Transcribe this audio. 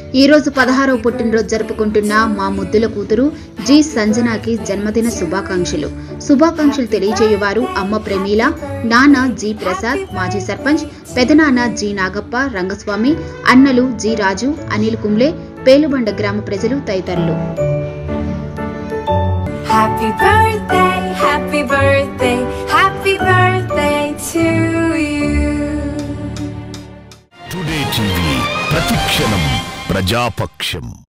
ఈ రోజు పదహారవ పుట్టినరోజు జరుపుకుంటున్న మా ముద్దుల కూతురు జి సంజనాకి జన్మదిన శుభాకాంక్షలు శుభాకాంక్షలు తెలియజేయువారు అమ్మ ప్రమీల నాన్న జి ప్రసాద్ మాజీ సర్పంచ్ పెదనాన్న జి నాగప్ప రంగస్వామి అన్నలు జి రాజు అనిల్ కుంబ్లే పేలుబండ గ్రామ ప్రజలు తదితరులు Happy birthday, happy birthday, happy birthday to you. Today TV Pratikshanam ప్రజాపక్షం